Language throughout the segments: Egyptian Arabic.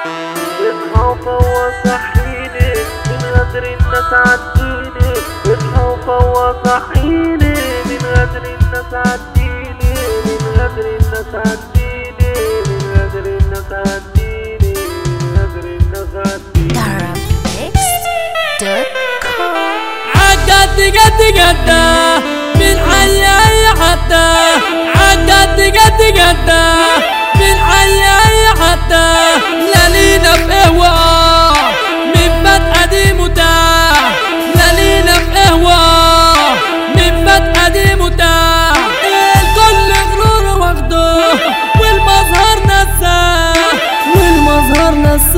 اصحى وفوق صحيني من غدر الناس عديني اصحى وفوق صحيني من غدر الناس عديني من غدر الناس عديني من غدر الناس عديني من غدر الناس عديني Darabmixed.com عدت قد قد من حي اي حتى عدت قد قد من حي اي حتى لا لينا بقهوة من فتحة دي متاح لا لينا بقهوة من فتحة دي متاح الكل غرور واخده والمظهر نساه والمظهر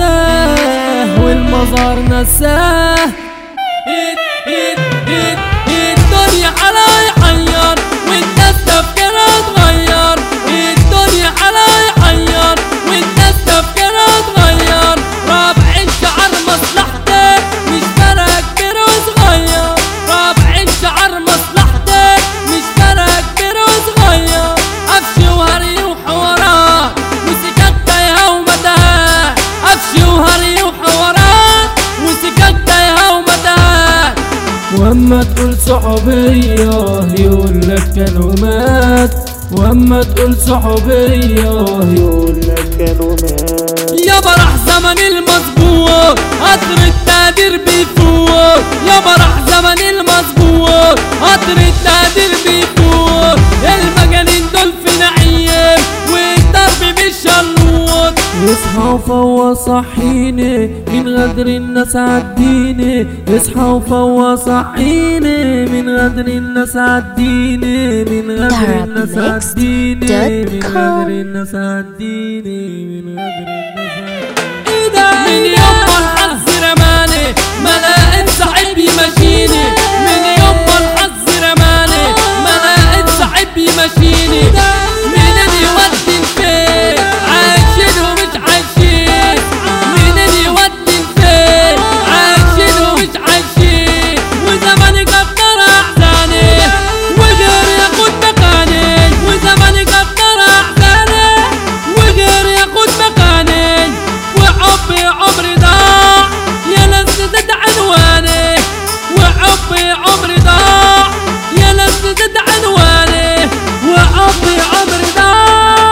نساه والمظهر نساه ايد ايد ايد ايد الدنيا على يحير والناس تفكيرها اتغير الدنيا على يحير والناس تفكيرها اتغير رابع الشعر مصلحتك مش فارق كبير وصغير رابع الشعر مصلحتك مش فارق كبير وصغير قفش وهري وحوارات وسكك تايهة ومتاهات قفش وهري وحوارات وسكك تايهة ومتاهات واما تقول صحوبية يقول لك كانوا مات واما تقول صحوبية يقول لك كانوا مات يا برح زمن المظبوط قطر التقدير بيفوت يا برح زمن المظبوط قطر التقدير بيفوت المجانين دول في نعيم والضرب مش هنموت اصحى وفوق صحيني من غدر الناس عديني اصحى وفوق صحيني من غدر الناس عديني من غدر الناس عديني من غدر الناس عديني من غدر الناس عديني من يوم ما الحظ رماني ما لقيت صاحب يمشيني من يوم ما الحظ رماني ما لقيت صاحب يمشيني مين اللي يودي الفين عايشين ومش عايشين مين اللي يودي الفين عايشين ومش عايشين وزماني قدر احزاني وغير ياخد مكاني وزماني قدر احزاني وغير ياخد مكاني وحبي عمري ضاع يا ناس زد عنواني وحبي عمري ضاع يا ناس زد عنواني وحبي عمري ضاع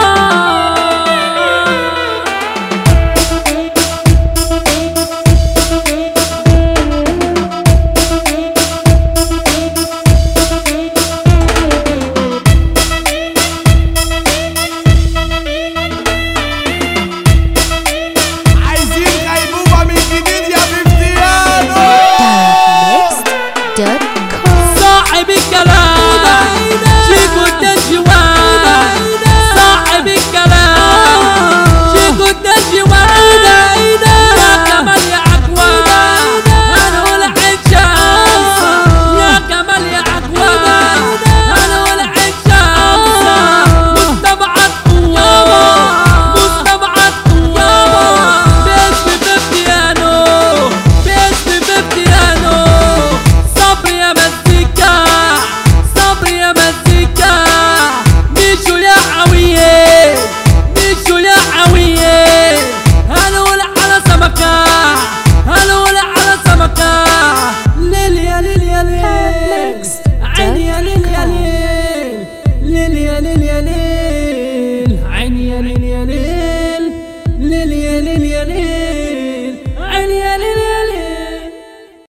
عايزين غيبوبة من جديد يا بفتيانو Darabmixed.com صاحب الكلام شيكو الدجوان صاحب الكلام شيكو الدجوان يا كمال يا عقوان انا ولعت شمس يا كمال يا عقوان انا ولعت شمس مستبعد قوة مستبعد قوة باسم بيبيانو باسم بيبيانو صبر يا مزيكا صبر يا مزيكا مشوا يا عوية مشوا يا عوية هنقول على سمكة هنقول على سمكة ليل يا ليل يا ليل عيني يا ليل يا ليل ليل يا ليل يا ليل عيني يا ليل يا ليل ليل يا ليل يا ليل